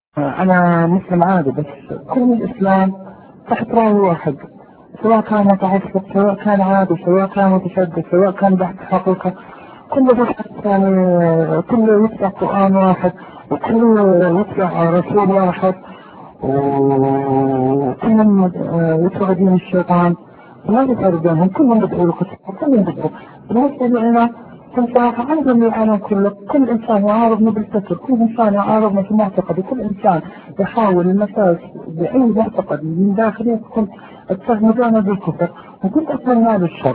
أنا مسلم عادي بس كل الإسلام تحت راي واحد سواء كان متعصب سواء كان عادي سواء كان متشدد سواء كان بحث حقيقة كله بحث يعني كله يتبع قرآن واحد وكله يتبع رسول واحد وكلهم يتبع دين الشيطان ما في فرق بينهم كلهم بدعوا لقصة كلهم بدعوا بالنسبة لنا فالصراحة عرض العالم كله كل إنسان يعارضنا بالفكر كل إنسان يعارضنا في معتقد كل إنسان يحاول المساس بأي معتقد من داخله يكون اتهمنا بالكفر وكل أتمنى بالشر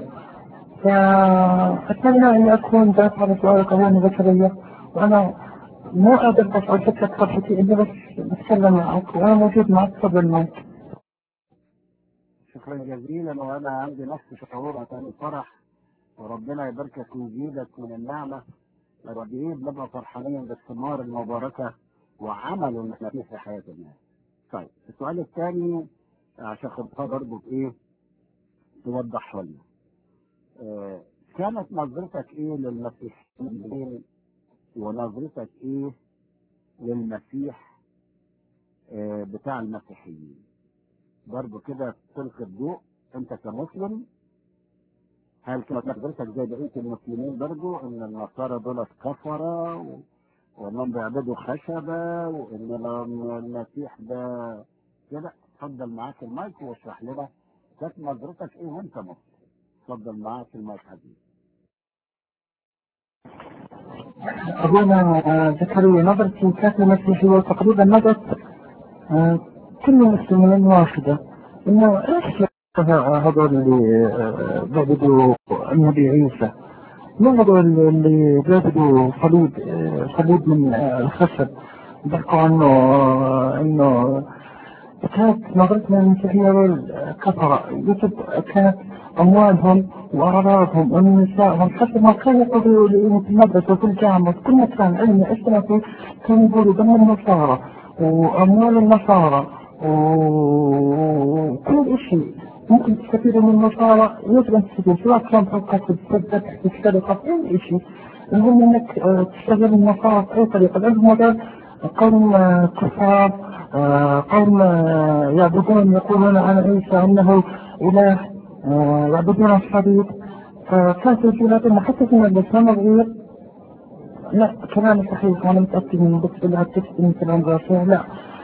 فأتمنى أني أكون ذات على سؤالك أبونا زكريا وأنا مو قادر بس على فكرة فرحتي إني بس بتكلم معك وأنا موجود معك قبل الموت شكرا جزيلا وانا عندي نفس شعورك عن الفرح وربنا يباركك ويزيدك من النعمة قد ايه بنبقى فرحانين بالثمار المباركة وعمل المسيح في حياة الناس. طيب السؤال الثاني عشان خدتها برضه بايه؟ توضح لنا. آه كانت نظرتك ايه للمسيحيين ونظرتك ايه للمسيح آه بتاع المسيحيين؟ برضه كده تلقي الضوء انت كمسلم هل كانت نظرتك زي بقيه المسلمين برضه ان النصارى دول كفره و... وانهم بيعبدوا خشبه وان المسيح ده كده اتفضل معاك المايك واشرح لنا كانت نظرتك ايه وانت مسلم اتفضل معاك المايك حبيبي أبونا زكريا نظرتي كانت المسيحية تقريبا مدت كل المسلمين واحدة إنه إيش هذول اللي بيعبدوا النبي عيسى مو هذول اللي بيعبدوا صليب صليب من الخشب بيحكوا عنه إنه كانت نظرتنا المسيحية والكفرة يجب كانت أموالهم وأراضيهم ونسائهم حتى ما كانوا يقولوا في المدرسة وفي الجامعة في كل مكان علمي إيش كانوا يقولوا دم النصارى وأموال النصارى وكل شيء ممكن تستفيدوا من النصارى يجب أن تستفيد سواء كان في القصد في الذبح في السرقة في أي شيء المهم إنك تستغل النصارى في أي طريقة لأنهم هذول قوم كفار قوم يعبدون يقولون عن عيسى أنه إله يعبدون الصليب فكانت رسالتنا حتى في المدرسة وأنا صغير لا كلامي صحيح وانا متاكد من بس اللي هتكتب من كلام راسه لا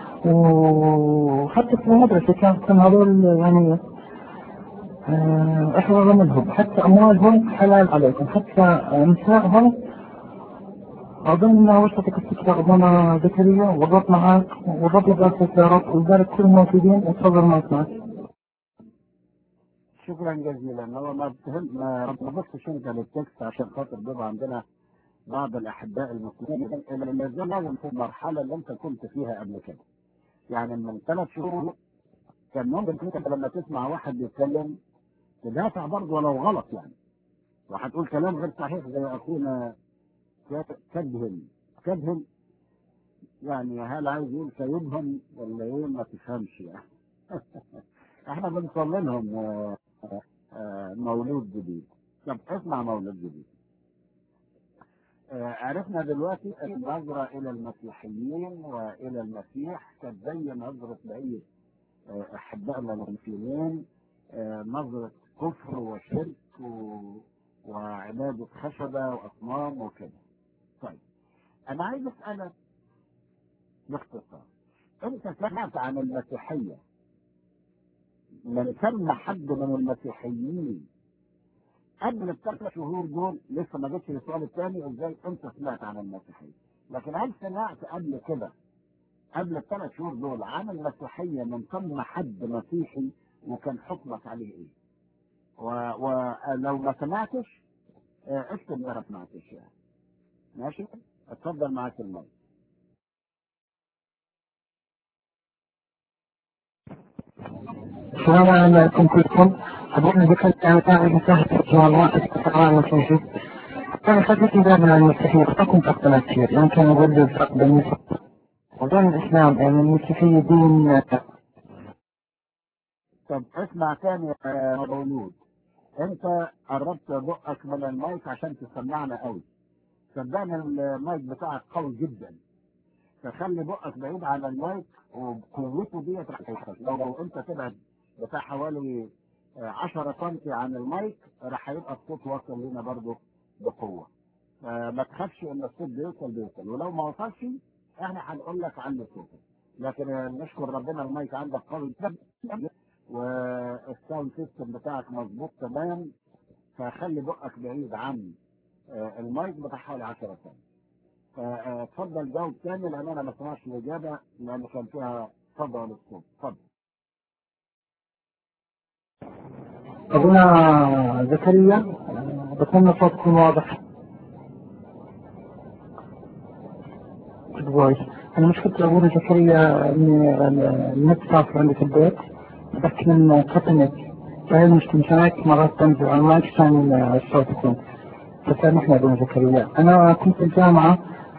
وحتى في المدرسه كان كان هذول يعني احرر منهم حتى اموالهم حلال عليكم حتى نسائهم اظن انها وصلتك الفكره ابونا زكريا والرب معك والرب يباركك يا رب ويبارك كل الموجودين وتفضل معك معك شكرا جزيلا هو ما بتهم ما بتبصش انت للتكست عشان خاطر بيبقى عندنا بعض الاحباء المسلمين اللي ما زالوا في المرحله اللي انت كنت فيها قبل كده. يعني من ثلاث شهور كان ممكن انت لما تسمع واحد بيتكلم تدافع برضه ولو غلط يعني. وهتقول كلام غير صحيح زي اخونا كدهن كدهن يعني هل عايز يقول سيدهم ولا ايه ما تفهمش يعني. احنا بنصلي لهم مولود جديد. طب اسمع مولود جديد. عرفنا دلوقتي النظرة إلى المسيحيين وإلى المسيح كانت زي نظرة بقية أحبائنا المسلمين نظرة كفر وشرك و... وعبادة خشبة وأصنام وكده. طيب أنا عايز أسألك باختصار أنت سمعت عن المسيحية من سمى حد من المسيحيين قبل الثلاث شهور دول لسه ما جتش السؤال الثاني ازاي انت سمعت عن المسيحيه لكن هل سمعت قبل كده قبل الثلاث شهور دول عن المسيحيه من ثم حد مسيحي وكان حكمك عليه ايه؟ ولو ما سمعتش اكتب ما سمعتش يعني ماشي؟ اتفضل معاك المايك السلام عليكم كلكم أبونا ذكر أنا تعرف مساحة إن شاء الله استقرار وتوجيه أنا خدت دائما عن المسيحية كنت أقتنع كثير لأن كان يقول لي الفرق بين المسيحية وبين الإسلام يعني المسيحية دين طب اسمع تاني يا مولود انت قربت بقك من المايك عشان تسمعنا قوي صدقني المايك بتاعك قوي جدا فخلي بقك بعيد عن المايك وقوته ديت راح توصل لو, لو انت تبعد بتاع حوالي 10 سم عن المايك راح هيبقى الصوت واصل لنا برضه بقوه ما تخافش ان الصوت بيوصل بيوصل ولو ما وصلش احنا هنقول لك عنه صوتك لكن نشكر ربنا المايك عندك قوي والساوند سيستم بتاعك مظبوط تمام فخلي بقك بعيد عن المايك بتاع حوالي 10 سم اتفضل جاوب تاني لان انا ما سمعتش الاجابه لان كان فيها صدى للصوت اتفضل أبونا زكريا بتمنى صوت يكون واضح فويس أنا مشكلة أبونا زكريا إن النت صافي عندي في البيت بس من كابنت فهي المشكلة سمعت مرات تنزل على المايك كان الصوت يكون فسامحني أبونا زكريا أنا كنت في الجامعة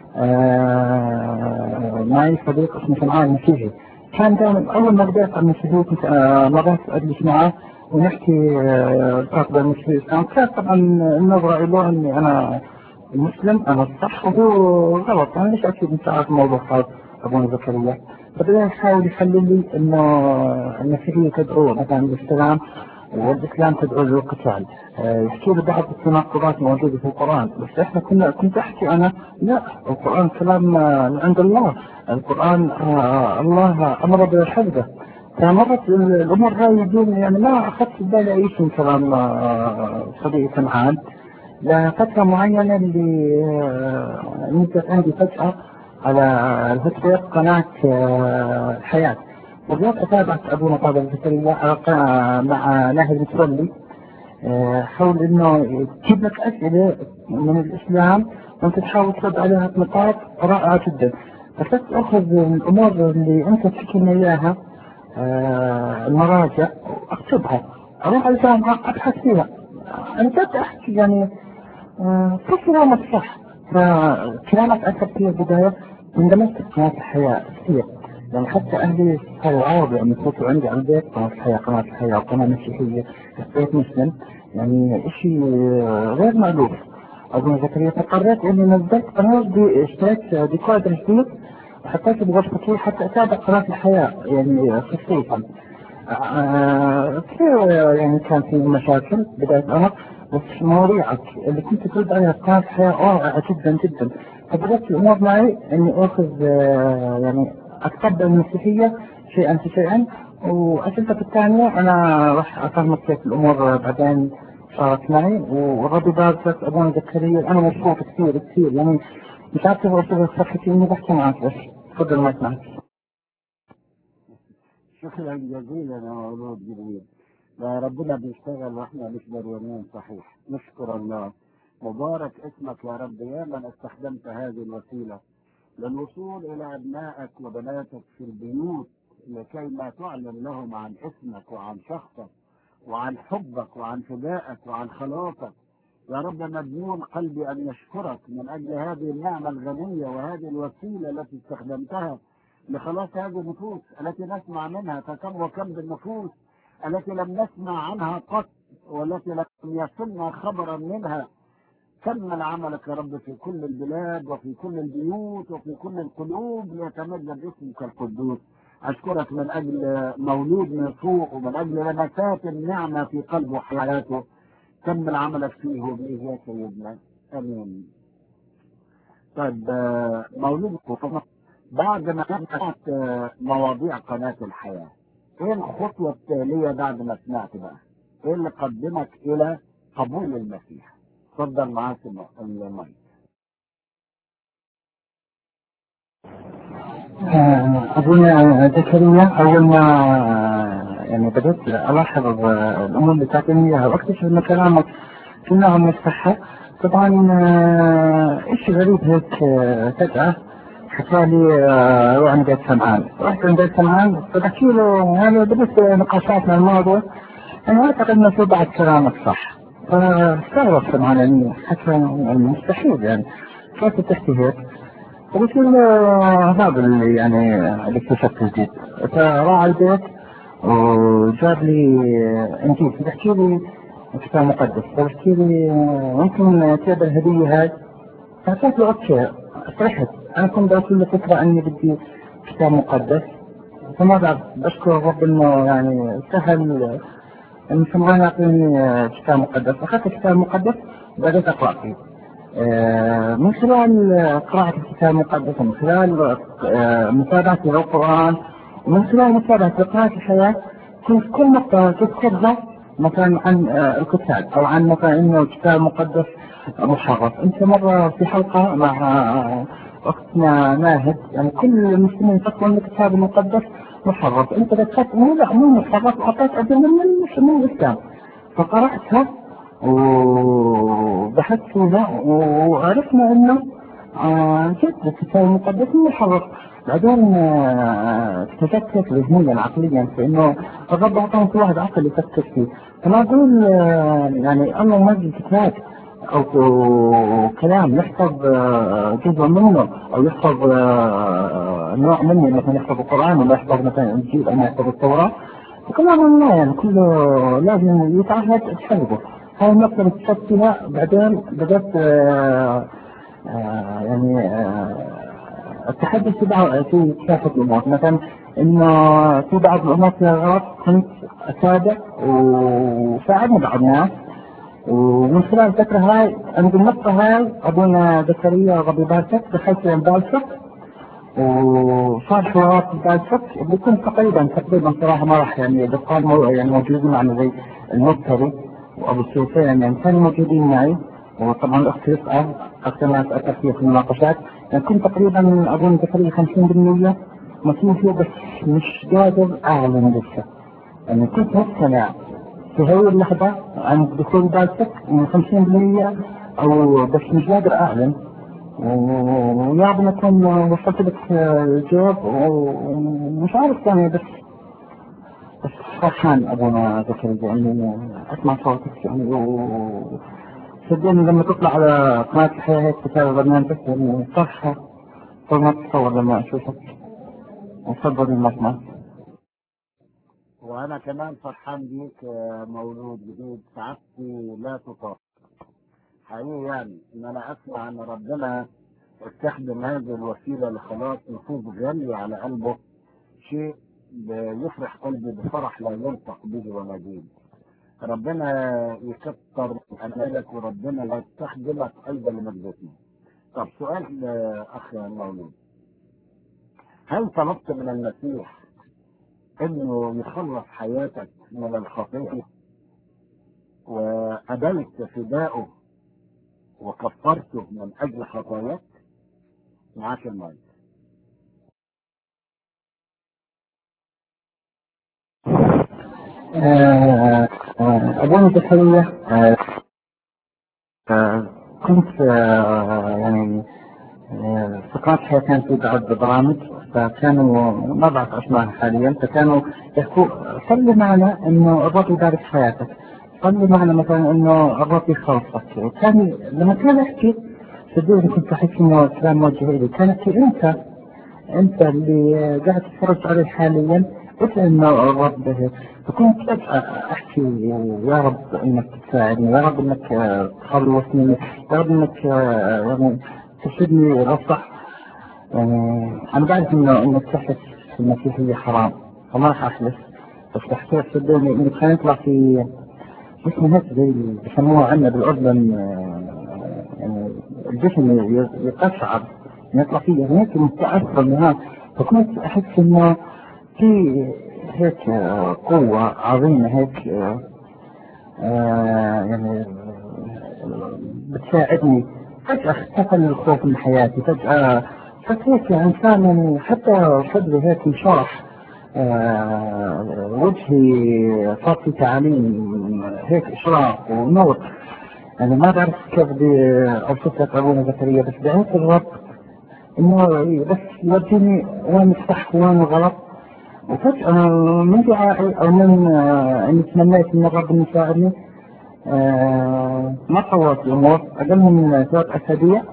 آه معي صديق اسمه سمعان مسيحي كان دائما أول ما بدأت عن المسيحية كنت آه مرات أجلس معه ونحكي الفرق بين المسيحية والإسلام كان طبعا النظرة له إني أنا المسلم أنا الصح وهو غلط أنا ليش أكيد أنت عارف الموضوع هذا أبونا زكريا فبدأ يحاول يحلل لي إنه المسيحية تدعو مثلا للسلام والإسلام تدعو للقتال يحكي لي بعض التناقضات الموجودة في القرآن بس إحنا كنا كنت أحكي أنا لا القرآن كلام من عند الله القرآن آه الله أمر بالحفظ فمرت الأمور هاي يجون يعني ما أخذت في بالي أي شيء من كلام آه صديقي سمعان لفترة معينة اللي آه نزلت عندي فجأة على الهتفير قناة الحياة وبدأت أتابع أبونا طابع الزكريا مع ناهل متولي حول انه تجيب لك اسئله من الاسلام وانت تحاول ترد عليها نقاط رائعه جدا فصرت اخذ الامور اللي انت تحكي لنا اياها المراجع واكتبها اروح على الجامعه ابحث فيها انا بدأت احكي يعني كيف كلامك صح فكلامك اثر في البدايه اندمجت في قناه الحياه كثير يعني حتى اهلي صاروا عرب يعني صوتوا عندي على البيت قناه الحياه قناه الحياه قناه مسيحيه بيت مسلم يعني شيء غير مألوف أبو زكريا فقررت إني نزلت قناة باشتراك ديكودر جديد وحطيته بغرفتي حتى أتابع قناة الحياة يعني خصيصا كثير يعني كان في مشاكل بداية الأمر بس مواضيعك اللي كنت ترد عليها في قناة الحياة رائعة جدا جدا فبدأت الأمور معي إني آخذ يعني أتقبل المسيحية شيئا فشيئا وأسئلتك الثانية أنا راح أفهمك كيف الأمور بعدين صارت معي والرب يبارك لك أبونا زكريا أنا مبسوط كثير كثير يعني مش عارف تبغى تبغى صحتي إني بحكي معك بس تفضل ما معك شكرا جزيلا يا مولود جميل ربنا بيشتغل واحنا مش دريانين صحيح نشكر الله مبارك اسمك يا رب يا من استخدمت هذه الوسيله للوصول الى ابنائك وبناتك في البيوت لكي ما تعلن لهم عن اسمك وعن شخصك وعن حبك وعن فدائك وعن خلاصك يا رب مجنون قلبي ان يشكرك من اجل هذه النعمه الغنيه وهذه الوسيله التي استخدمتها لخلاص هذه النفوس التي نسمع منها فكم وكم بالنفوس التي لم نسمع عنها قط والتي لم يصلنا خبرا منها كمل عملك يا رب في كل البلاد وفي كل البيوت وفي كل القلوب ليتمجد اسمك القدوس أشكرك من أجل مولود من فوق ومن أجل لمسات النعمة في قلبه وحياته كمل عملك فيه وبيه يا سيدنا أمين طيب مولود بعد ما سمعت مواضيع قناة الحياة ايه الخطوة التالية بعد ما سمعت بقى ايه اللي قدمك الى قبول المسيح اتفضل معاك المايك أبونا زكريا أول ما يعني بدأت ألاحظ الأمور اللي تعطيني إياها وأكتشف إن كلامك كلها من الصحة طبعا إيش غريب هيك فجأة حكى لي روح عند بيت سمعان رحت عند بيت سمعان فبحكي له هذا بدأت نقاشات مع الموضوع أنا أعتقد إنه في بعض كلامك صح فاستغرب سمعان يعني حكى مستحيل يعني كيف تحكي هيك قلت له هذا اللي يعني اللي اكتشفته جديد فراح البيت وجاب لي انجيل بحكي لي كتاب مقدس بحكي لي ممكن تقبل الهدية هاي فقلت له اوكي فرحت أنا كنت أقول لفترة أني بدي كتاب مقدس فما بعرف بشكر الرب إنه يعني سهل إن سمعان يعطيني كتاب مقدس أخذت كتاب مقدس بدأت أقرأ فيه آه، من خلال قراءة الكتاب المقدس ومن خلال آه، متابعتي للقرآن ومن خلال متابعة قراءة الحياة كنت كل نقطة تذكرها مثلا عن آه، الكتاب أو عن مثلا إنه الكتاب المقدس محرف أنت مرة في حلقة مع آه، أختنا ناهد يعني كل المسلمين يفكروا أن الكتاب المقدس محرف أنت ذكرت مو لا مو محرف وحطيت أدلة من من الإسلام فقرأتها وبحثت فيها وعرفنا انه آه، جد الكتاب المقدس محرف بعدين آه، اكتشفت ذهنيا عقليا في انه الرب اعطانا كل واحد عقل يفكر فيه فما اقول آه، يعني الله ما كتاب او كلام يحفظ آه، جزء منه او يحفظ آه، نوع منه مثلا يحفظ القران ولا يحفظ مثلا الانجيل او يحفظ التوراه وكلام الله يعني كله لازم يتعهد تحفظه هاي النقطة اللي اكتشفت فيها بعدين بدأت آه، آه، يعني آه، التحدث في بعض في كافة الأمور مثلا إنه في بعض الأمور فيها غلط كنت أتابع وساعدني بعض الناس ومن خلال الفترة هاي عند النقطة هاي أبونا زكريا ربي يباركك دخلت بالفك وصار حوارات بالفك بيكون تقريبا تقريبا صراحة ما راح يعني دكتور مو- يعني موجودين معنا زي المبتدئ وابو سفيان يعني كانوا موجودين معي وطبعا الاخت يسأل اكثر ناس اثر فيها في المناقشات يعني كنت تقريبا اظن تقريبا 50% مسؤول فيه بس مش قادر اعلن لسه يعني كنت مقتنع في هذه اللحظة عن دخول بالتك من 50% او بس مش قادر اعلن ويا اكون وصلت لك الجواب ومش عارف يعني بس بس فرحان ابونا زكريا اني اسمع صوتك يعني و صدقني لما تطلع على قناة الحياة هيك كتابة برنامجك يعني فرحة فوق ما تتصور لما اشوفك وصدق المسمع وانا كمان فرحان بيك آه، مولود جديد سعادتي لا تطاق حقيقي يعني ان انا اسمع ان ربنا استخدم هذه الوسيله لخلاص نفوس غاليه على قلبه شيء يفرح قلبي بفرح لا ينطق به ومجيد ربنا يكتر من امالك وربنا لا يستخدمك ايضا لمجدتنا طب سؤال آه، اخ مولود هل طلبت من المسيح انه يخلص حياتك من الخطيئة وأبيت فداؤه وكفرته من أجل خطاياك معاك المايك آه، آه، أبونا زكريا آه، آه، كنت آه، يعني آه، في قناة الحياة كان في بعض برامج فكانوا ما بعرف اسمائها حاليا فكانوا يحكوا صلي معنا انه الرب يبارك حياتك صلي معنا مثلا انه الرب يخلصك كان لما كان يحكي صدقني كنت احس انه كلام موجه لي كان يحكي انت انت اللي قاعد تتفرج عليه حاليا قلت انه الرب هيك فكنت فجأة احكي يا رب انك تساعدني يا رب انك آه، تخلصني يا رب انك آه، يعني ترشدني للصح يعني انا بعرف انه انك تحلف في المسيحية حرام فما راح احلف بس بحكي صدقني انه كان يطلع في اسمه هيك زي بسموها عندنا بالاردن آه، يعني الجسم ي- يقشعر يطلع فيه هيك متأثر من هذا فكنت احس انه في هيك آه، قوة عظيمة هيك آه، آه، يعني آه، بتساعدني فجأة اختفى الخوف من حياتي فجأة صرت هيك انسان يعني حتى صدري هيك انشرح آه، وجهي صار في تعاليم هيك اشراق ونور يعني ما بعرف كيف بدي اوصف لك ابونا زكريا بس دعيت الرب انه بس يوديني وين الصح وين الغلط وفجأة من دعائي او من آه، اني تمنيت من الرب انه يساعدني آه، ما طولت الامور اقل من ثلاث اسابيع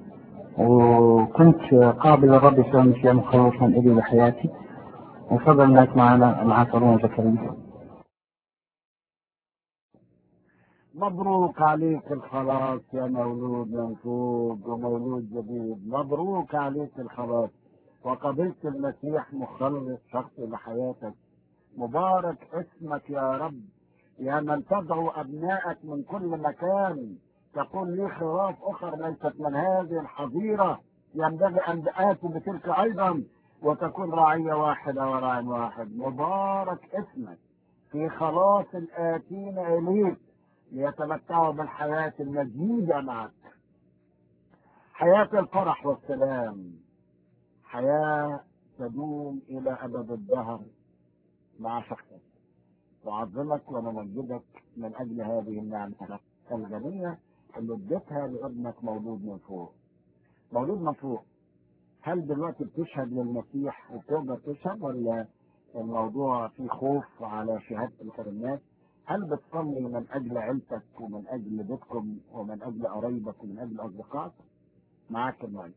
وكنت قابل الرب يسوع المسيح مخلصا الي لحياتي وفضل الناس معنا مع ابونا زكريا مبروك عليك الخلاص يا مولود من فوق ومولود جديد مبروك عليك الخلاص وقبلت المسيح مخلص شخصي لحياتك مبارك اسمك يا رب يا من تدعو أبنائك من كل مكان تقول لي خراف أخر ليست من هذه الحظيرة ينبغي أن آتي بتلك أيضا وتكون رعية واحدة وراع واحد مبارك اسمك في خلاص الآتين إليك ليتمتعوا بالحياة المجيدة معك حياة الفرح والسلام حياة تدوم إلى أبد الدهر مع شخصك أعظمك ونمجدك من أجل هذه النعمة الغنية اللي اديتها لابنك مولود من فوق مولود من فوق هل دلوقتي بتشهد للمسيح وبتقدر تشهد ولا الموضوع فيه خوف على شهادة الناس هل بتصلي من أجل عيلتك ومن أجل بيتكم ومن أجل قرايبك ومن أجل أصدقائك معاك المايك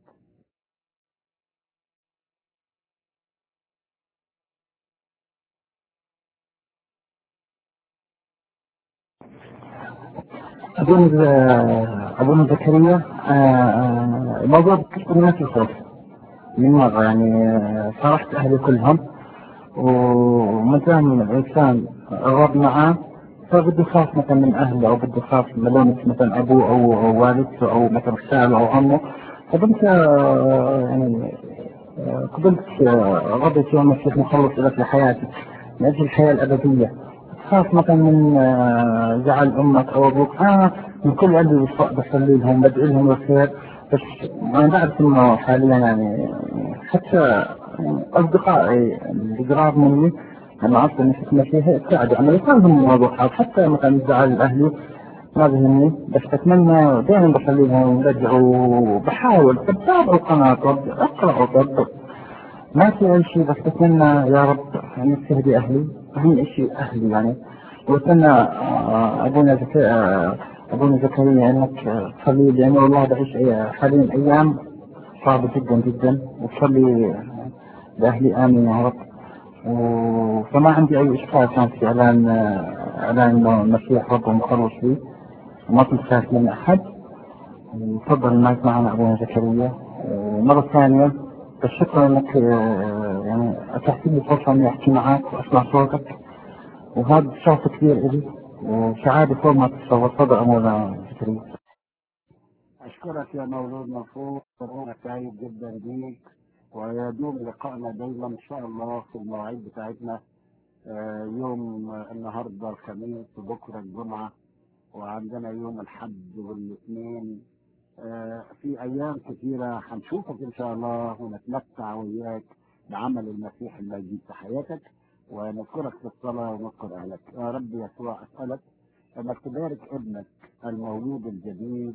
أظن أظن زكريا الموضوع بتكتب نفس الصوت من مرة يعني آه، فرحت أهلي كلهم وما دام الإنسان الرب معاه فبده يخاف مثلا من أهله أو بده يخاف من لومة مثلا أبوه أو أو والدته أو مثلا خاله أو عمه فبنت آه، يعني آه، قبلت آه، رب يسوع المسيح مخلص لك لحياتك من أجل الحياة الأبدية تخاف مثلا من آه، زعل امك او ابوك اه من كل قلبي بص- بصلي لهم بدعي لهم الخير بس انا بعرف انه حاليا يعني حتى اصدقائي القراب مني لما عرفت اني في المسيح ابتعدوا عن يفهمهم الموضوع هذا حتى مثلا زعل اهلي ما بهمني بس اتمنى دائما بصلي لهم بدعوا بحاول بتابعوا القناه طب اقرأوا طب ما في أي شيء بس أتمنى يا رب أن تهدي أهلي أهم شيء أهلي يعني وأتمنى آه، أبونا زكريا أبونا زكريا أنك آه، تصلي لي لأنه والله بعيش أي- حاليا أيام صعبة جدا جدا وتصلي لأهلي آمين يا رب و- فما عندي أي إشكال كان في إعلان آه، إعلان إنه المسيح رب ومخلص لي وما في خاف من أحد تفضل المايك معنا أبونا زكريا ومرة ثانية بس شكرا انك آه، يعني اتحت لي فرصة اني احكي معك واسمع صوتك وهذا شرف كبير الي وسعادة فوق ما تتصور تفضل ابونا زكريا أشكرك يا مولود من فوق وأنا سعيد جدا بيك ويدوم لقائنا دايما إن شاء الله في المواعيد بتاعتنا آه، يوم آه، النهارده الخميس وبكره الجمعة وعندنا يوم الحد والاثنين آه، في أيام كثيرة هنشوفك إن شاء الله ونتمتع وياك بعمل المسيح المجيد في حياتك ونذكرك في الصلاة ونذكر أهلك يا رب يسوع أسألك أنك تبارك ابنك المولود الجديد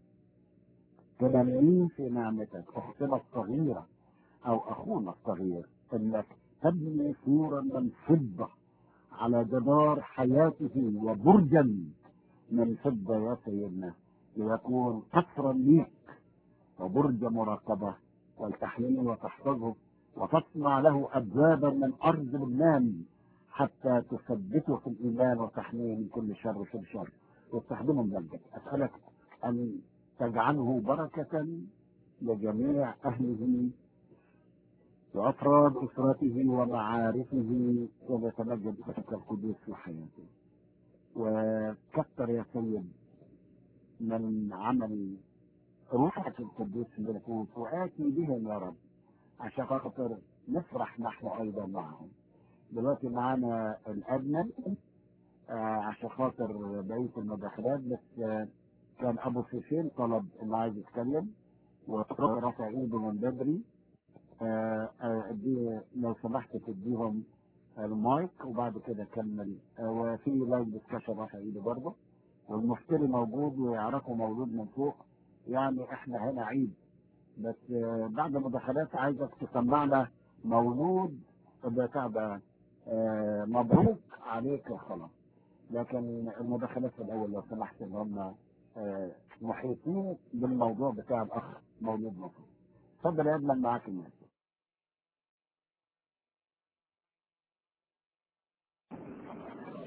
تنميه في نعمتك اختنا الصغيرة او اخونا الصغير انك تبني سورا من فضة على جدار حياته وبرجا من فضة يا سيدنا ليكون قصرا ليك وبرج مراقبة ولتحميه وتحفظه وتصنع له أبوابا من أرض لبنان حتى تثبته في الإيمان وتحميه من كل شر في الشر واستخدمه بجد أسألك أن تجعله بركة لجميع أهله وأفراد أسرته ومعارفه ويتمجد اسمك القدوس في حياته وكثر يا سيد من عمل روحك القدوس في النفوس وآتي بهم يا رب عشان خاطر نفرح نحن أيضا معهم دلوقتي معانا الأدنى آه عشان خاطر بقية المداخلات بس آه كان أبو سيفين طلب إنه عايز يتكلم ورفع إيده من بدري آه آه دي لو سمحت تديهم المايك وبعد كده كمل آه وفي لايف ديسكشن رفع ايده برضه والمفتري موجود ويعرفه مولود من فوق يعني احنا هنا عيد بس آه بعد مداخلات عايزك تسمعنا مولود بتاع ده آه مبروك عليك الخلاص لكن المداخلات في الاول لو سمحت ان هم آه محيطين بالموضوع بتاع الاخ مولود من فوق اتفضل يا ابني معاك الناس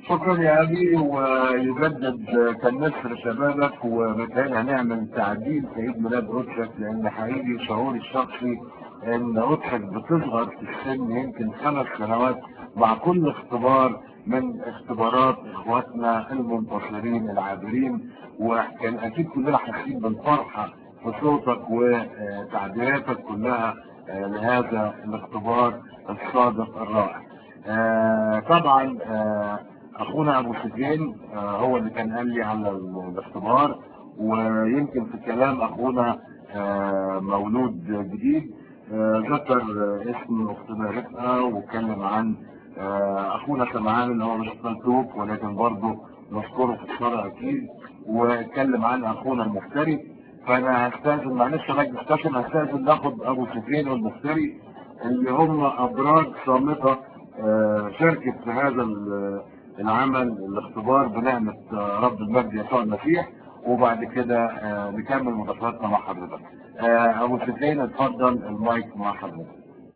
شكرا يا ابي ويجدد كان نسر شبابك ومتهيألي هنعمل تعديل في عيد ميلاد روتشك لان حقيقي شعوري الشخصي ان روتشك بتصغر في السن يمكن خمس سنوات مع كل اختبار من اختبارات اخواتنا المنتصرين العابرين وكان اكيد كلنا حاسين بالفرحه في صوتك وتعبيراتك كلها آه، لهذا الاختبار الصادق الرائع. آه، طبعا آه، اخونا ابو سفيان آه، هو اللي كان قال لي على ال- الاختبار ويمكن في كلام اخونا آه، مولود جديد آه، ذكر آه، اسم اختنا رفقه واتكلم عن آه، اخونا سمعان اللي هو مش فلتوك ولكن برضه نذكره في الصلاه اكيد واتكلم عن اخونا المفتري فانا هستاذن معلش راجل ديسكشن هستاذن ناخد ابو سفيان والمفتري اللي هم ابراج صامته آه، شاركت في هذا ال- العمل الاختبار بنعمه آه، رب المجد يسوع المسيح وبعد كده آه، نكمل مداخلاتنا مع حضرتك. آه، ابو سفيان اتفضل المايك مع حضرتك.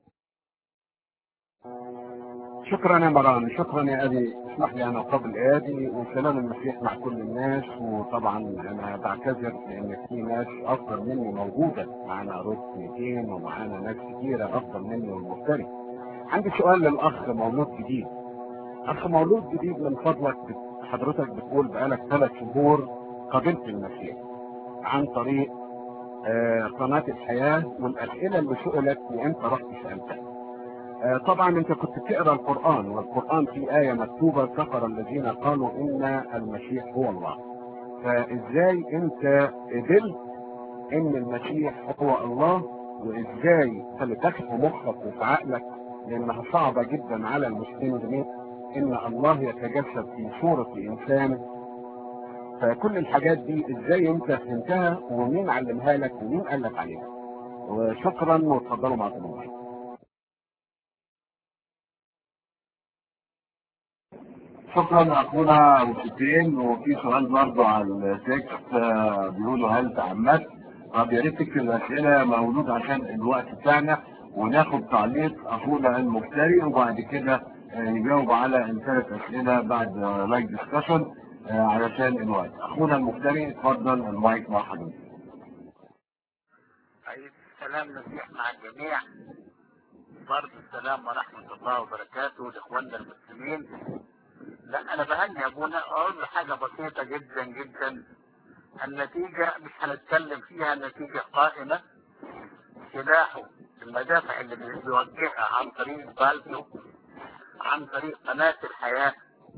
شكرا يا مران شكرا يا ابي اسمح لي انا قبل ادي وسلام المسيح مع كل الناس وطبعا انا بعتذر لان في ناس افضل مني موجوده معانا روت 200 ومعانا ناس كثيره افضل مني والمفتري عندي سؤال للاخ مولود جديد اخ مولود جديد من فضلك بت- حضرتك بتقول بقالك ثلاث شهور قابلت المسيح عن طريق آه، قناه الحياه والاسئله اللي سئلت وانت رحت سالتها آه، طبعا انت كنت بتقرا القران والقران في ايه مكتوبه كفر الذين قالوا ان المسيح هو الله فازاي انت قبلت ان المسيح هو الله وازاي خلتك في مخك وفي عقلك لانها صعبه جدا على المسلمين ان الله يتجسد في صوره انسان فكل الحاجات دي ازاي انت فهمتها ومين علمها لك ومين قال لك عليها وشكرا وتفضلوا مع الموضوع شكرا اخونا ابو سفيان وفي سؤال برضه على التكست آه، بيقولوا هل تعمدت؟ طب يا ريت تكتب الاسئله مولود عشان الوقت بتاعنا وناخد تعليق اخونا المفتري وبعد كده آه، يجاوب على الثلاث اسئله بعد لايك ديسكشن علشان الوقت. اخونا المفتري اتفضل المايك مع حضرتك. عيد السلام المسيح مع الجميع برضه السلام ورحمة الله وبركاته لإخواننا المسلمين لا أنا بهني أبونا أقول له حاجة بسيطة جدا جدا النتيجة مش هنتكلم فيها النتيجة قائمة سلاحه المدافع اللي بيوجهها عن طريق بالتو عن طريق قناة الحياة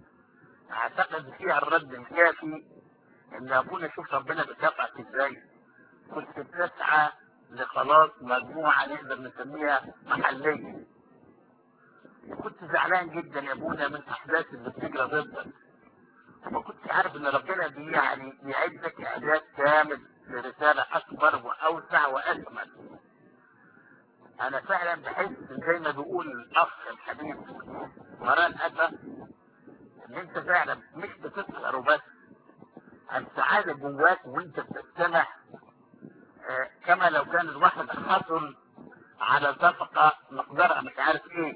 أعتقد فيها الرد الكافي إن أبونا شوف ربنا بيكافئك إزاي كنت بتسعى لخلاص مجموعة نقدر نسميها محلية كنت زعلان جدا يا ابونا من احداث اللي بتجرى ضدك وما كنتش عارف ان ربنا بي يعني يعدك اعداد كامل لرسالة اكبر واوسع واجمل انا فعلا بحس زي ما بيقول الاخ الحبيب مران اتى ان انت فعلا مش بتسهر وبس السعادة جواك وانت بتستمع آه، كما لو كان الواحد حصل على صفقة مقدارها مش عارف ايه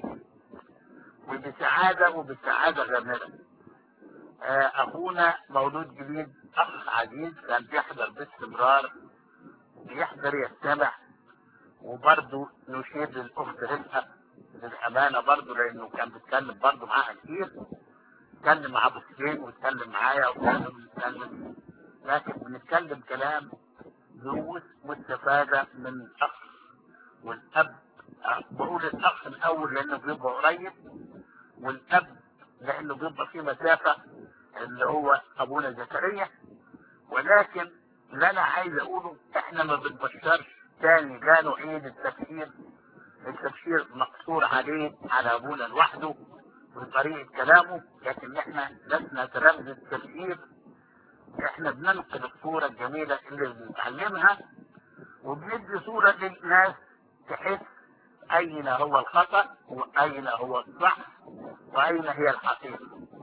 وبسعادة وبسعادة غامرة آه، اخونا مولود جديد اخ عزيز كان بيحضر باستمرار بيحضر يستمع وبرضه نشير للاخت رفقة للامانة برضه لانه كان بيتكلم برضه معاها كتير اتكلم مع ابو سفين واتكلم معايا وكان بنتكلم لكن بنتكلم كلام دروس مستفادة من الأخ والأب بقول الأخ الأول لأنه بيبقى قريب والأب لأنه بيبقى في مسافة اللي هو أبونا زكريا ولكن اللي أنا عايز أقوله إحنا ما بنبشرش تاني جاله عيد التبشير التبشير مقصور عليه على أبونا لوحده بطريقة كلامه لكن إحنا لسنا تلامذة التبشير احنا بننقل الصورة الجميلة اللي بنتعلمها وبندي صورة للناس تحس أين هو الخطأ وأين هو الصح وأين هي الحقيقة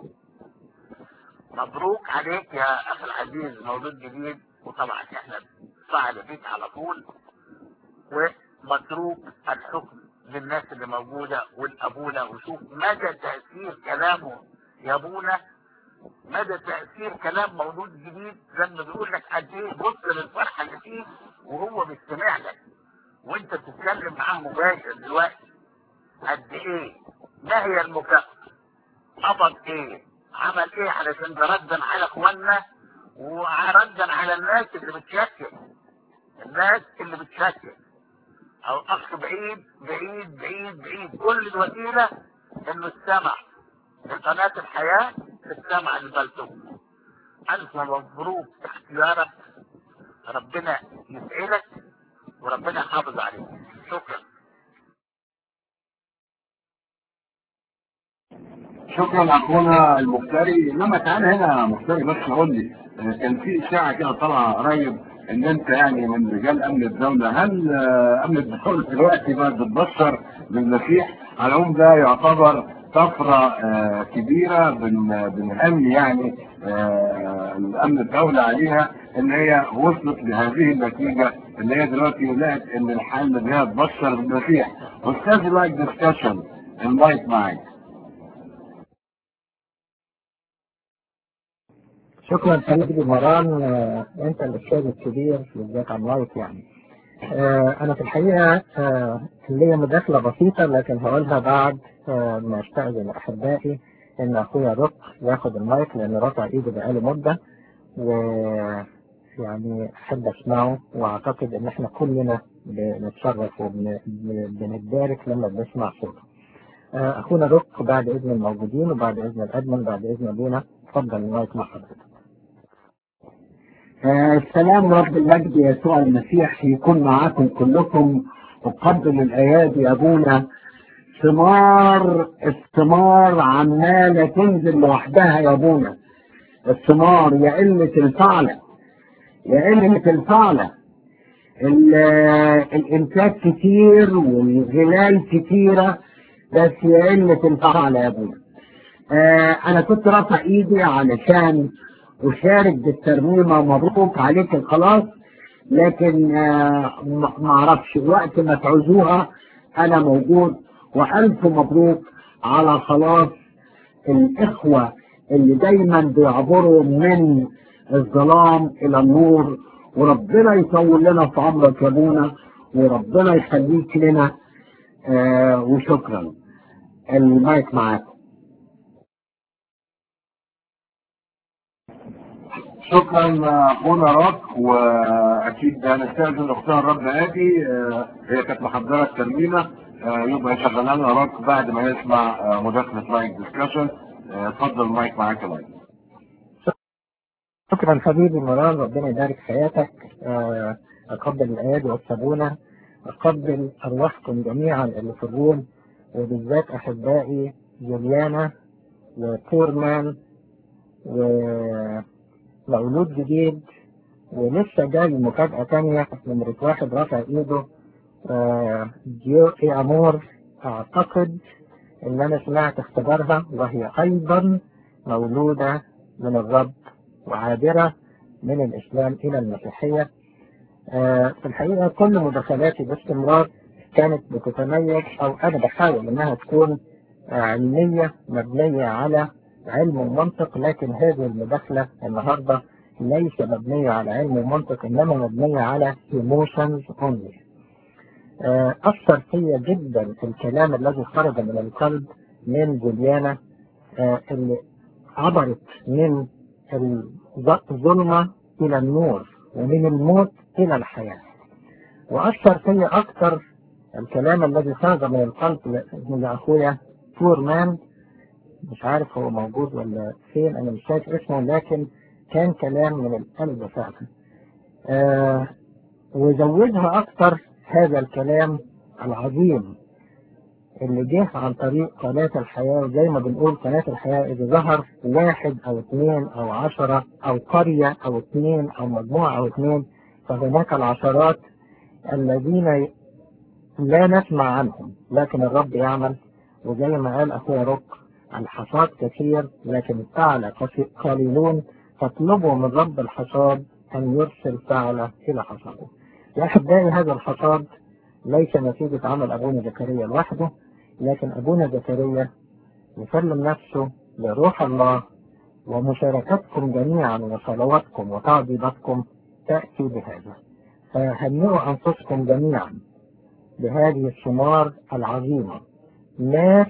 مبروك عليك يا أخي العزيز مولود جديد وطبعا احنا فعل بيك على طول ومتروك الحكم للناس اللي موجودة والأبونا وشوف مدى تأثير كلامه يا أبونا مدى تأثير كلام مولود جديد لما بيقول لك قد ايه بص للفرحة اللي فيه وهو بيستمع لك وانت بتتكلم معاه مباشر دلوقتي قد ايه ما هي المكافأة قبض ايه عمل ايه علشان ده ردا على اخواننا وردا على الناس اللي بتشكل الناس اللي بتشكل او اخ بعيد بعيد بعيد بعيد كل الوسيله انه استمع لقناه الحياه استمع لبلده الف مبروك اختيارك ربنا يسعدك وربنا يحافظ عليك شكرا شكرا اخونا المختاري انما تعالى هنا يا مختاري بس قول لي آه، كان في اشاعه كده طالعه قريب ان انت يعني من رجال امن الدوله هل آه، امن الدوله دلوقتي بقى بتبشر بالمسيح على العموم ده يعتبر طفره آه، كبيره بن- بنهني يعني آه، الامن الدوله عليها ان هي وصلت لهذه النتيجه اللي هي دلوقتي لقت ان الحل ان هي تبشر بالمسيح استاذ لايك ديسكشن المايك معاك شكرا حبيبي مران آه، انت الاستاذ الكبير بالذات عن لايف يعني آه، انا في الحقيقه آه، ليا مداخله بسيطه لكن هقولها بعد آه، ما استاذن احبائي ان اخويا رق ياخد المايك لان رفع ايده بقاله مده و يعني احب اسمعه واعتقد ان احنا كلنا بنتشرف وبنتبارك لما بنسمع صوته. آه، اخونا رق بعد اذن الموجودين وبعد اذن الادمن بعد اذن ابونا اتفضل المايك مع حضرتك. آه، السلام رب المجد يسوع المسيح يكون معاكم كلكم وقبل الايادي ابونا ثمار الثمار عماله تنزل لوحدها يا ابونا الثمار يا قله الفعله يا قله الفعله ال- الانتاج كتير والغلال كتيره بس يا قله الفعله يا ابونا آه انا كنت رافع ايدي علشان اشارك بالترنيمه مبروك عليك الخلاص لكن آه ما ما اعرفش وقت ما تعوزوها انا موجود والف مبروك على خلاص الاخوه اللي دايما بيعبروا من الظلام الى النور وربنا يطول لنا في عمرك يا ابونا وربنا يخليك لنا آه وشكرا المايك معاك شكرا اخونا راك واكيد هنستاذن اختنا الرب ادي آه، هي كانت محضره الترميمه آه، يبقى يشغلها لنا راك بعد ما يسمع آه، مداخله لايك ديسكشن اتفضل المايك معاك يا لايك شكرا حبيبي مران ربنا يبارك حياتك آه، أقبل الأيادي والصابونة أقبل أرواحكم جميعا اللي في الروم وبالذات أحبائي جوليانا وكورمان ومولود جديد ولسه جاي مفاجأة تانية نمرة واحد رافع إيده آه، ديو إي أمور أعتقد إن أنا سمعت اختبارها وهي أيضا مولودة من الرب وعابرة من الإسلام إلى المسيحية آه، في الحقيقة كل مداخلاتي باستمرار كانت بتتميز أو أنا بحاول إنها تكون آه، علمية مبنية على علم ومنطق لكن هذه المداخلة النهاردة ليس مبنية على علم ومنطق إنما مبنية على emotions only آه، أثر فيا جدا في الكلام الذي خرج من القلب من جوليانا آه، اللي عبرت من الظلمة إلى النور ومن الموت إلى الحياة وأثر فيا أكثر الكلام الذي خرج من القلب من أخويا فور مان مش عارف هو موجود ولا فين أنا مش شايف اسمه لكن كان كلام من القلب فعلا آه وزودها أكثر هذا الكلام العظيم اللي جه عن طريق قناة الحياة زي ما بنقول قناة الحياة إذا ظهر واحد أو اثنين أو عشرة أو قرية أو اثنين أو مجموعة أو اثنين فهناك العشرات الذين لا نسمع عنهم لكن الرب يعمل وزي ما قال أخويا روك الحصاد كثير لكن الفعل قليلون فاطلبوا من رب الحصاد أن يرسل فعل إلى حصاده يا أحبائي هذا الحصاد ليس نتيجة عمل أبونا زكريا لوحده لكن أبونا زكريا يسلم نفسه لروح الله ومشاركتكم جميعا وصلواتكم وتعظيماتكم تأتي بهذا فهنئوا أنفسكم جميعا بهذه الثمار العظيمة ناس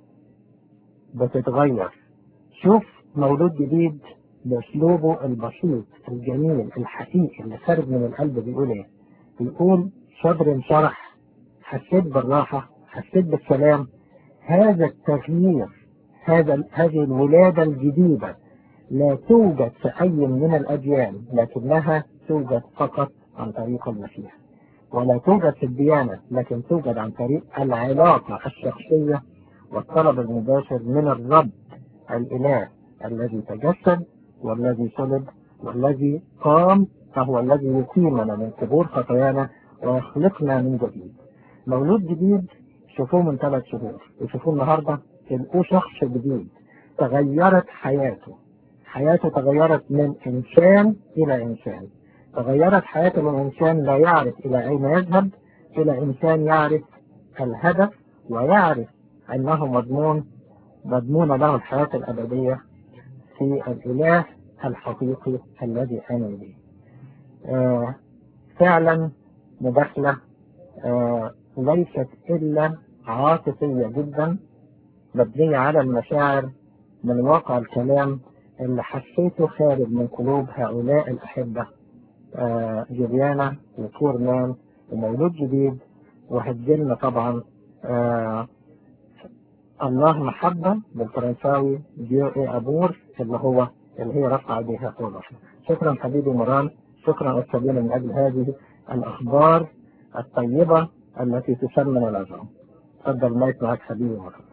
بتتغير شوف مولود جديد بأسلوبه البسيط الجميل الحقيقي اللي خارج من القلب بيقول ايه؟ بيقول صدر انشرح حسيت بالراحة حسيت بالسلام هذا التغيير هذا هذه الولادة الجديدة لا توجد في أي من الأديان لكنها توجد فقط عن طريق المسيح ولا توجد في الديانة لكن توجد عن طريق العلاقة الشخصية والطلب المباشر من الرب الإله الذي تجسد والذي صلب والذي قام فهو الذي يقيمنا من قبور خطايانا ويخلقنا من جديد مولود جديد شوفوه من ثلاث شهور وشوفوه النهارده تلقوه شخص جديد تغيرت حياته حياته تغيرت من إنسان إلى إنسان تغيرت حياته من إنسان لا يعرف إلى أين يذهب إلى إنسان يعرف الهدف ويعرف أنه مضمون مضمون له الحياة الأبدية في الإله الحقيقي الذي آمن به آه فعلا مداخلة آه ليست إلا عاطفية جدا مبنية على المشاعر من واقع الكلام اللي حسيته خارج من قلوب هؤلاء الأحبة آه جبيانا وكورمان ومولود جديد وهتجيلنا طبعا آه الله محبة بالفرنساوي ديو اي ابور اللي هو اللي هي رفع بها طول شكرا حبيبي مران شكرا أستاذنا من أجل هذه الأخبار الطيبة التي تسمن العظام تفضل مايك معك حبيبي مران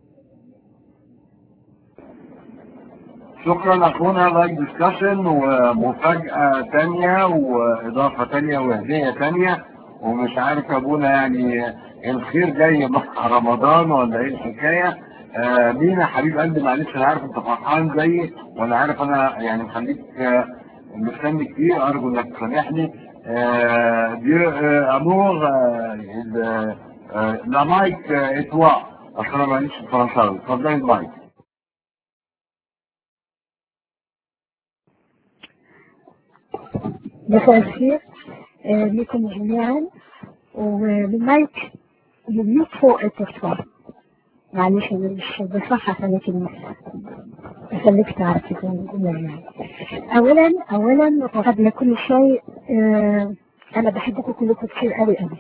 شكرا اخونا لايك ديسكشن ومفاجأة تانية واضافة تانية وهدية تانية ومش عارف ابونا يعني الخير جاي مع رمضان ولا ايه الحكاية آه مينا حبيب قلبي معلش انا عارف انت فرحان زيي وانا عارف انا يعني مخليك آه مستني كتير ارجو انك تسامحني آه دي آه امور آه آه لا مايك آه اتوا اصل انا معلش فرنساوي اتفضلي المايك مساء الخير آه، لكم جميعا والمايك يملك فوق التصوير معلش انا مش بصحح لكن خليك تعرف يعني اولا اولا وقبل كل شيء آه، انا بحبكم كلكم كتير قوي قوي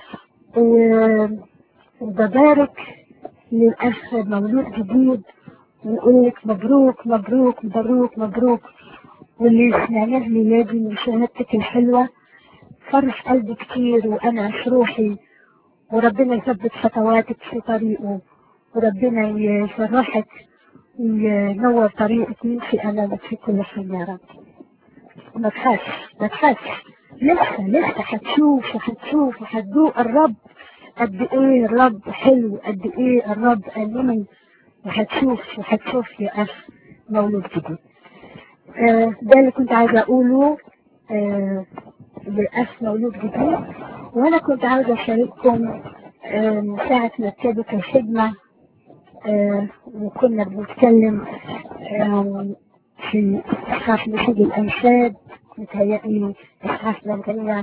وببارك للاخ مولود جديد ونقول لك مبروك مبروك مبروك مبروك واللي سمعناه ميلادي من شهادتك الحلوة فرح قلبي كتير وأنا في روحي وربنا يثبت خطواتك في طريقه وربنا يفرحك وينور طريقك ويمشي أمامك في كل حين يا رب ما تخافش ما تخافش لسه لسه هتشوف وهتشوف وهتذوق الرب قد ايه الرب حلو قد ايه الرب امين وهتشوف وهتشوف يا اخ مولود جديد آه ده اللي كنت عايزة أقوله آه للأخ مولود جديد وأنا كنت عايزة أشارككم آه من ساعة ما ابتدت الخدمة آه وكنا بنتكلم آه في إصحاح نشيد الأنشاد متهيألي إصحاح ثمانية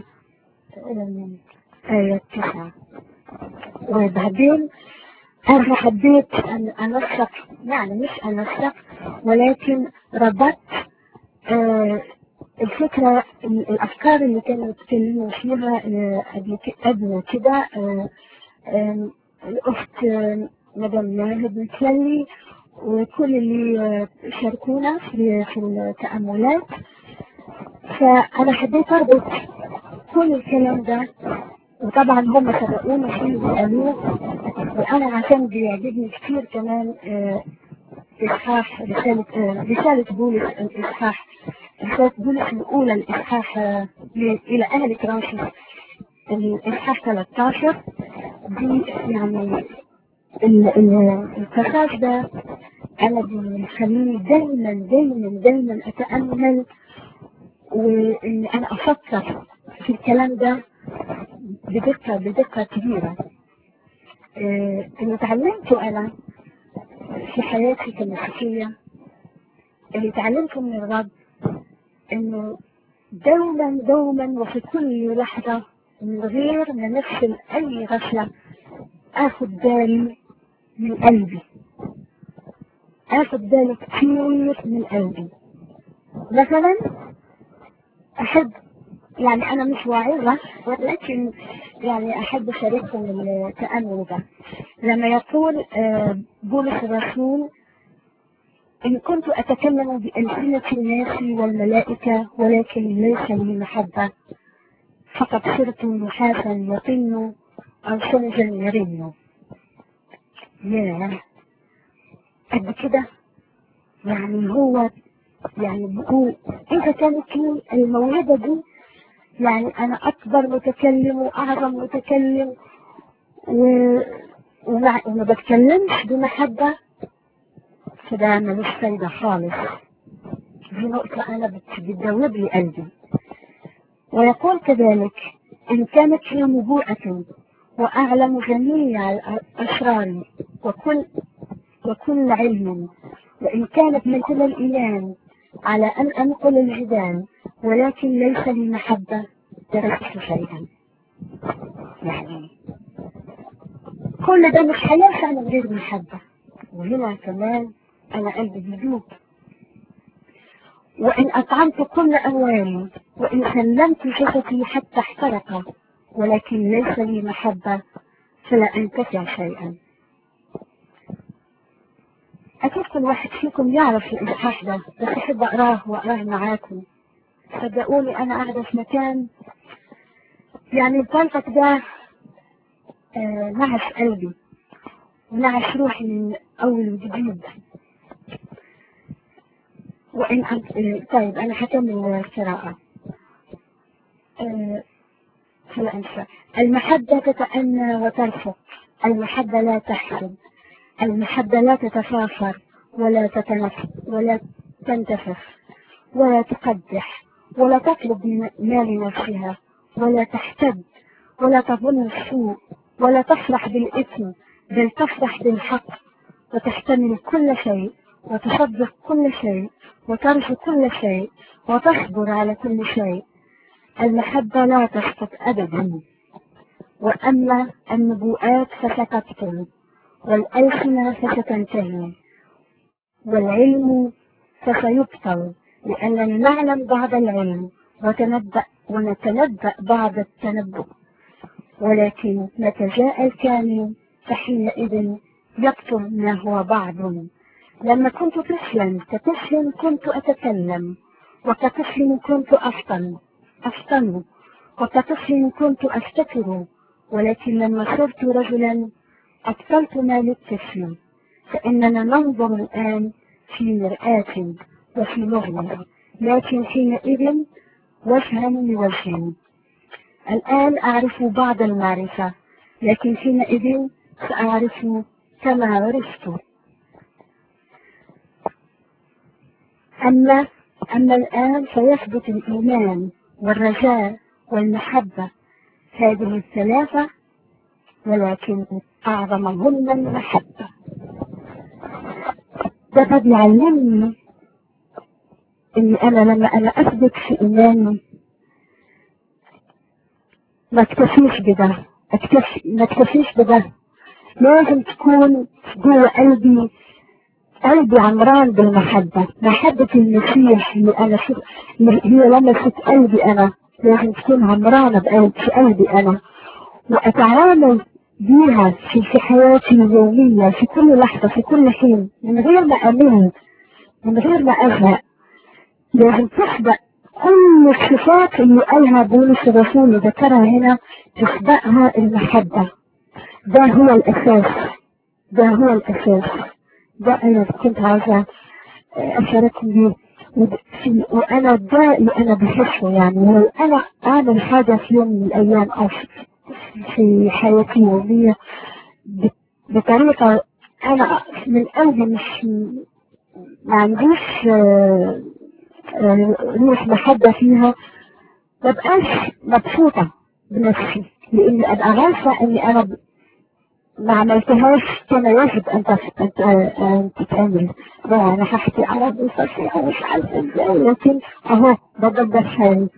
آية تسعة وبعدين أنا حبيت أن أنسق يعني مش أنسق ولكن ربطت آه الفكرة الأفكار اللي كانوا يتكلموا فيها آه قبل كده آه الأخت مدام ناهد متلي وكل اللي شاركونا في, في التأملات فأنا حبيت أربط كل الكلام ده وطبعا هم سبقونا فيه وقالوه وأنا عشان بيعجبني كتير كمان إصحاح رسالة رسالة بولس الإصحاح رسالة بولس الأولى الإصحاح إلى أهل كرانسيس الإصحاح 13 دي يعني الباساج ده أنا بيخليني دايما دايما دايما أتأمل وإن أنا أفكر في الكلام ده بدقة بدقة كبيرة اللي اتعلمته أنا في حياتي كمسيحية اللي تعلمته من الرب انه دوما دوما وفي كل لحظة من غير ما نفصل اي غفلة اخد بالي من قلبي اخد بالي كتير من قلبي مثلا احب يعني انا مش واعظة ولكن يعني احب اشارككم التأمل ده لما يقول آه، بولس الرسول إن كنت أتكلم بألسنة الناس والملائكة ولكن ليس لي محبة فقد صرت نحاسا يطن أو شمسا يرن ياه قد كده يعني هو يعني بيقول إذا كانت لي الموهبة دي يعني أنا أكبر متكلم وأعظم متكلم و... وما وما بتكلمش بمحبة فده ملوش فايدة خالص دي نقطة أنا بت- بتدوب لي قلبي ويقول كذلك إن كانت لي نبوءة وأعلم جميع الأسرار وكل وكل علم وإن كانت من كل الإيمان على أن أنقل الجبال ولكن ليس لي محبة درست شيئا يعني كل ده مش هينفع من غير محبة وهنا كمان أنا قلبي بيدوب وإن أطعمت كل أموالي وإن سلمت جسدي حتى احترق ولكن ليس لي محبة فلا أنتفع شيئا أكيد كل واحد فيكم يعرف الإصحاح ده بس أحب أقراه وأقراه معاكم صدقوني أنا قاعدة في مكان يعني الطلقة ده آه نعش قلبي ونعش روحي من أول وجديد وإن أنت آه، طيب أنا هكمل القراءة آه، فلا أنسى المحبة تتأنى وترفق المحبة لا تحسد المحبة لا تتفاخر ولا تتنفس ولا تنتفخ ولا تقدح ولا تطلب من مال نفسها ولا تحتد ولا تظن السوء ولا تفرح بالإثم بل تفرح بالحق وتحتمل كل شيء وتصدق كل شيء وترجو كل شيء وتصبر على كل شيء المحبة لا تسقط أبدا وأما النبوءات فستبطل والألسنة فستنتهي والعلم فسيبطل لأننا نعلم بعض العلم وتنبأ ونتنبأ بعض التنبؤ ولكن متى جاء الكامل فحينئذ يبطل ما هو بعض لما كنت طفلا كطفل كنت أتكلم وكطفل كنت أفطن أفطن وكطفل كنت أفتكر ولكن لما صرت رجلا أبطلت ما للطفل فإننا ننظر الآن في مرآة وفي مغنى لكن حينئذ وجها لوجه الآن أعرف بعض المعرفة لكن حينئذ سأعرف كما عرفت أما أما الآن فيثبت الإيمان والرجاء والمحبة هذه الثلاثة ولكن أعظمهن المحبة ده ده بيعلمني إن أنا لما أنا أثبت في إيماني ما اكتفيش بده اكتفي ما اكتفيش بده لازم تكون جوه قلبي قلبي عمران بالمحبة محبة المسيح اللي أنا شو اللي هي لمست قلبي أنا لازم تكون عمرانة بقلب في قلبي أنا وأتعامل بيها في, في حياتي اليومية في كل لحظة في كل حين من غير ما أمل من غير ما أزهق لازم تسبق كل الصفات اللي قالها بولس الرسول اللي ذكرها هنا تسبقها المحبة ده هو الأساس ده هو الأساس ده أنا كنت عايزة أشارككم بيه ود- في- وأنا ده اللي أنا بحسه يعني لو أنا أعمل حاجة في يوم من الأيام أو في- في حياتي اليومية ب- بطريقة أنا من قلبي مش ما عنديش آه، آه، روح محبة فيها ما بقاش مبسوطة بنفسي لأن أبقى عارفة إني أنا ب- ما عملتهاش كان يجب ان تف- أن ت- أن تتعمل لا انا هحكي عربي فصيح ومش عارفه ازاي لكن اهو بقدر حالي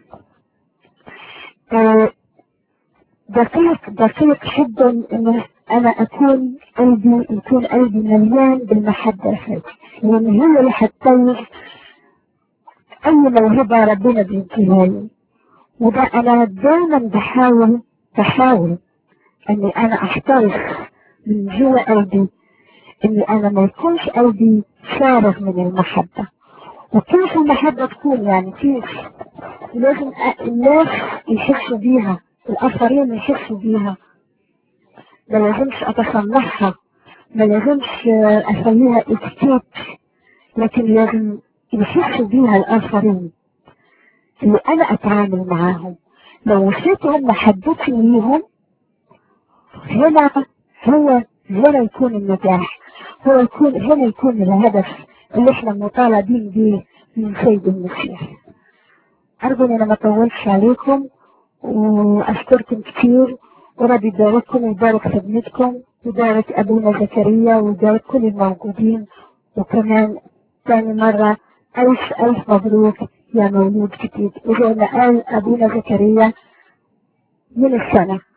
آه، دقيق دقيق جدا ان انا اكون قلبي يكون قلبي مليان بالمحبه هذه لان هي اللي هتميز اي موهبه ربنا بيديها لي وده انا دايما بحاول بحاول اني انا احترس من جوا قلبي اني انا ما يكونش قلبي فارغ من المحبة وكيف المحبة تكون يعني كيف لازم أ- الناس يحسوا بيها الاخرين يحسوا بيها ما لازمش اتصنعها ما لازمش آه، اخليها اتيكيت لكن لازم يحسوا بيها الاخرين اللي انا اتعامل معاهم لو وصيتهم محبتي ليهم هنا هو هنا يكون النجاح هو يكون هنا يكون الهدف اللي احنا مطالبين به من سيد المسيح أرجو إن أنا ما أطولش عليكم وأشكركم كتير ورب يبارككم ويبارك خدمتكم ويبارك أبونا زكريا ويبارك كل الموجودين وكمان ثاني مرة ألف ألف مبروك يا مولود جديد وزي ما قال أبونا زكريا من السنة